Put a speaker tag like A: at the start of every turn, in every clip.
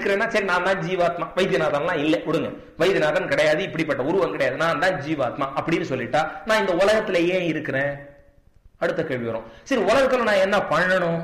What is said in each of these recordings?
A: இருக்கிறேன்னா சரி நான் தான் ஜீவாத்மா வைத்தியநாதன்லாம் இல்லை விடுங்க வைத்தியநாதன் கிடையாது இப்படிப்பட்ட உருவம் கிடையாது நான் தான் ஜீவாத்மா அப்படின்னு சொல்லிட்டா நான் இந்த உலகத்துல ஏன் இருக்கிறேன் அடுத்த கேள்வி வரும் சரி உலகத்துல நான் என்ன பண்ணணும்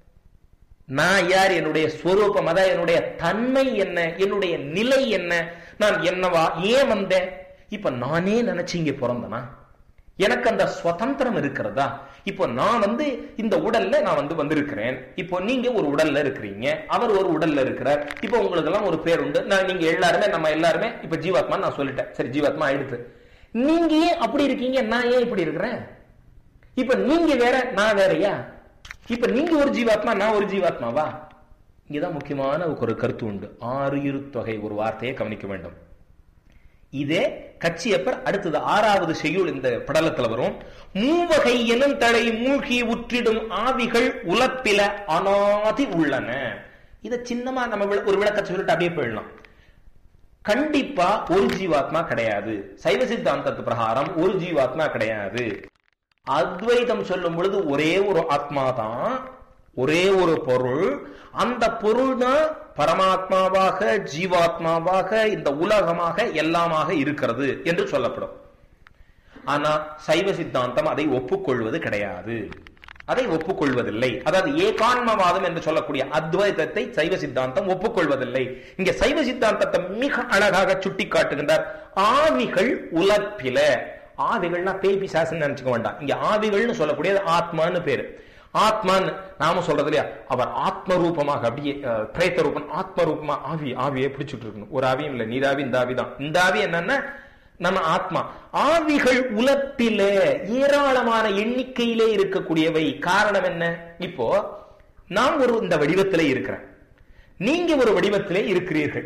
A: நான் யார் என்னுடைய ஸ்வரூபம் அதான் என்னுடைய தன்மை என்ன என்னுடைய நிலை என்ன நான் என்னவா ஏன் வந்தேன் இப்ப நானே நினைச்சு இங்க பிறந்தனா எனக்கு அந்த சுதந்திரம் இருக்கிறதா இப்போ நான் வந்து இந்த உடல்ல நான் வந்து வந்திருக்கிறேன் இப்போ நீங்க ஒரு உடல்ல இருக்கிறீங்க அவர் ஒரு உடல்ல இருக்கிறார் இப்போ உங்களுக்கு எல்லாம் ஒரு பேர் உண்டு நான் நீங்க எல்லாருமே நம்ம எல்லாருமே இப்ப ஜீவாத்மா நான் சொல்லிட்டேன் சரி ஜீவாத்மா ஆயிடுது நீங்க ஏன் அப்படி இருக்கீங்க நான் ஏன் இப்படி இருக்கிறேன் இப்ப நீங்க வேற நான் வேறயா இப்ப நீங்க ஒரு ஜீவாத்மா நான் ஒரு ஜீவாத்மாவா இங்கதான் முக்கியமான ஒரு கருத்து உண்டு ஆறு இரு தொகை ஒரு வார்த்தையை கவனிக்க வேண்டும் இதே கச்சியப்பர் அடுத்தது ஆறாவது செய்யுள் இந்த படலத்துல வரும் மூவகை எனும் தடை மூழ்கி உற்றிடும் ஆவிகள் உலப்பில அனாதி உள்ளன இத சின்னமா நம்ம விள- ஒரு விளக்க சொல்லிட்டு அப்படியே போயிடலாம் கண்டிப்பா ஒரு ஜீவாத்மா கிடையாது சைவ சித்தாந்தத்து பிரகாரம் ஒரு ஜீவாத்மா கிடையாது அத்வைதம் சொல்லும் பொழுது ஒரே ஒரு ஆத்மா தான் ஒரே ஒரு பொருள் அந்த பொருள் தான் பரமாத்மாவாக ஜீவாத்மாவாக இந்த உலகமாக எல்லாமாக இருக்கிறது என்று சொல்லப்படும் ஆனா சைவ சித்தாந்தம் அதை ஒப்புக்கொள்வது கிடையாது அதை ஒப்புக்கொள்வதில்லை அதாவது ஏகான்மவாதம் என்று சொல்லக்கூடிய அத்வைதத்தை சைவ சித்தாந்தம் ஒப்புக்கொள்வதில்லை இங்க சைவ சித்தாந்தத்தை மிக அழகாக சுட்டி காட்டுகின்றார் ஆவிகள் உலப்பில ஆவிகள்னா பேய் பிசாசுன்னு நினைச்சுக்க வேண்டாம் இங்க ஆவிகள்னு சொல்லக்கூடியது ஆத்மான்னு பேரு ஆத்மான்னு நாம சொல்றது இல்லையா அவர் ஆத்ம ரூபமாக அப்படியே அஹ், பிரேத்த ரூபம் ஆத்ம ரூபமா ஆவி ஆவியை பிடிச்சிட்டு இருக்கணும் ஒரு ஆவியும் இல்ல நீராவி இந்த ஆவி தான் இந்த ஆவி என்னன்னா நம்ம ஆத்மா ஆவிகள் உலப்பிலே ஏராளமான எண்ணிக்கையிலே இருக்கக்கூடியவை காரணம் என்ன இப்போ நான் ஒரு இந்த வடிவத்திலே இருக்கிறேன் நீங்க ஒரு வடிவத்திலே இருக்கிறீர்கள்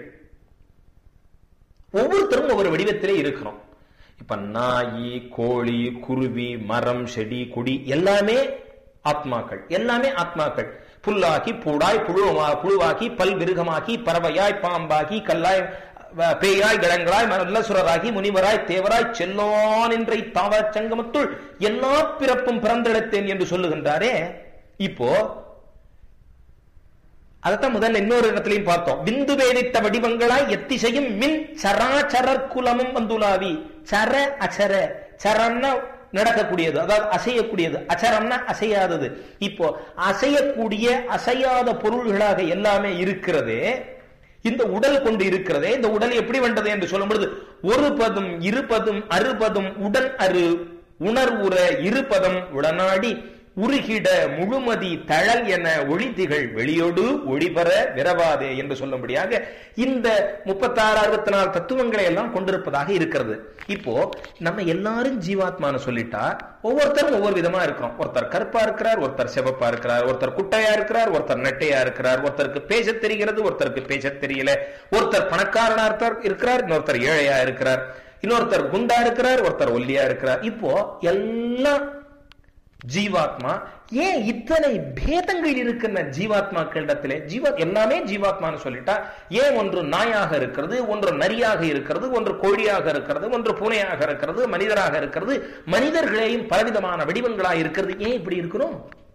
A: ஒவ்வொருத்தரும் ஒவ்வொரு வடிவத்திலே இருக்கிறோம் இப்ப நாயி கோழி குருவி மரம் செடி கொடி எல்லாமே ஆத்மாக்கள் எல்லாமே ஆத்மாக்கள் புல்லாக்கி பூடாய் புழுவமா புழுவாக்கி பல் விருகமாக்கி பறவையாய் பாம்பாக்கி கல்லாய் வ- பேயாய் கிடங்களாய் நல்லசுரராகி முனிவராய் தேவராய் செல்லோன் என்ற தாவர சங்கமத்துள் எல்லா பிறப்பும் பிறந்தெடுத்தேன் என்று சொல்லுகின்றாரே இப்போ அதைத்தான் முதல்ல இன்னொரு இடத்துலயும் பார்த்தோம் பிந்து வேதித்த வடிவங்களாய் எத்திசையும் மின் சராச்சரர் குலமும் வந்துலாவி சர அச்சர சரன்னா நடக்கக்கூடியது அதாவது அசையக்கூடியது அச்சரம்னா அசையாதது இப்போ அசையக்கூடிய அசையாத பொருள்களாக எல்லாமே இருக்கிறதே இந்த உடல் கொண்டு இருக்கிறதே இந்த உடல் எப்படி வந்தது என்று சொல்லும் பொழுது ஒரு பதும் இருபதும் அறுபதும் உடன் அரு உணர்வுற இருபதம் உடனாடி உருகிட முழுமதி தழல் என ஒளிதிகள் வெளியோடு ஒளிபெற விரவாதே என்று சொல்லும்படியாக இந்த முப்பத்தாறு அறுபத்தி நாலு தத்துவங்களை எல்லாம் கொண்டிருப்பதாக இருக்கிறது இப்போ நம்ம எல்லாரும் ஜீவாத்மான்னு சொல்லிட்டா ஒவ்வொருத்தரும் ஒவ்வொரு விதமா இருக்கிறோம் ஒருத்தர் கருப்பா இருக்கிறார் ஒருத்தர் சிவப்பா இருக்கிறார் ஒருத்தர் குட்டையா இருக்கிறார் ஒருத்தர் நெட்டையா இருக்கிறார் ஒருத்தருக்கு பேச தெரிகிறது ஒருத்தருக்கு பேச தெரியல ஒருத்தர் பணக்காரனா இருக்கார் இருக்கிறார் இன்னொருத்தர் ஏழையா இருக்கிறார் இன்னொருத்தர் குண்டா இருக்கிறார் ஒருத்தர் ஒல்லியா இருக்கிறார் இப்போ எல்லாம் ஜீவாத்மா ஏன் இத்தனை பேதங்கள் இருக்கின்ற ஜீவாத்மாக்களிடத்திலே ஜீவா எல்லாமே ஜீவாத்மான்னு சொல்லிட்டா ஏன் ஒன்று நாயாக இருக்கிறது ஒன்று நரியாக இருக்கிறது ஒன்று கோழியாக இருக்கிறது ஒன்று பூனையாக இருக்கிறது மனிதராக இருக்கிறது மனிதர்களையும் பலவிதமான வடிவங்களாக இருக்கிறது ஏன் இப்படி இருக்கிறோம்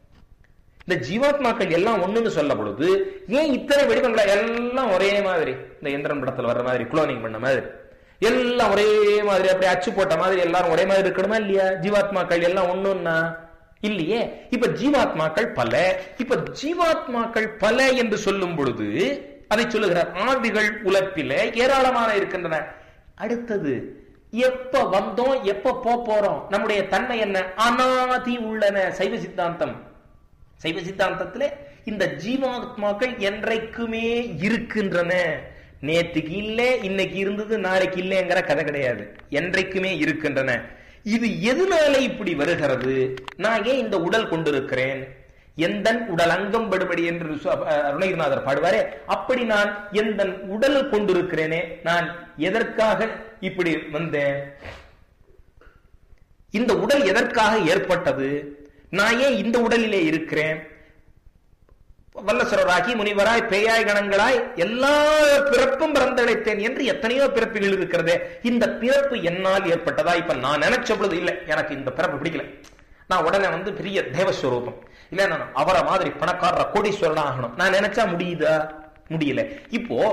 A: இந்த ஜீவாத்மாக்கள் எல்லாம் ஒண்ணுன்னு சொல்ல பொழுது ஏன் இத்தனை வடிவங்களா எல்லாம் ஒரே மாதிரி இந்த எந்திரன் படத்துல வர்ற மாதிரி குளோனிங் பண்ண மாதிரி எல்லாம் ஒரே மாதிரி அப்படியே அச்சு போட்ட மாதிரி எல்லாரும் ஒரே மாதிரி இருக்கணுமா இல்லையா ஜீவாத்மாக்கள் எல்லாம் ஒண்ணுன்னா இல்லையே இப்ப ஜீவாத்மாக்கள் பல இப்ப ஜீவாத்மாக்கள் பல என்று சொல்லும் பொழுது அதை சொல்லுகிறார் ஆவிகள் உலப்பில ஏராளமான இருக்கின்றன அடுத்தது எப்ப வந்தோம் எப்ப போப் போறோம் நம்முடைய தன்மை என்ன அனாதி உள்ளன சைவ சித்தாந்தம் சைவ சித்தாந்தத்திலே இந்த ஜீவாத்மாக்கள் என்றைக்குமே இருக்கின்றன நேத்துக்கு இல்லை இன்னைக்கு இருந்தது நாளைக்கு இல்லைங்கிற கதை கிடையாது என்றைக்குமே இருக்கின்றன இது எதனால இப்படி வருகிறது நான் ஏன் இந்த உடல் கொண்டிருக்கிறேன் எந்தன் உடல் அங்கம் படுபடி என்று சு- அஹ் அருணகிரிநாதர் பாடுவாரே அப்படி நான் எந்தன் உடல் கொண்டிருக்கிறேனே நான் எதற்காக இப்படி வந்தேன் இந்த உடல் எதற்காக ஏற்பட்டது நான் ஏன் இந்த உடலிலே இருக்கிறேன் வல்லசுரராகி முனிவராய் பேயாய் கணங்களாய் எல்லா பிறப்பும் பிறந்தழைத்தேன் என்று எத்தனையோ பிறப்புகள் இருக்கிறதே இந்த பிறப்பு என்னால் ஏற்பட்டதா இப்ப நான் நினைச்ச பொழுது இல்ல எனக்கு இந்த பிறப்பு பிடிக்கல நான் உடனே வந்து பெரிய தேவஸ்வரூபம் இல்ல நான் அவரை மாதிரி பணக்காரர கோடீஸ்வரன் ஆகணும் நான் நினைச்சா முடியுதா முடியல இப்போ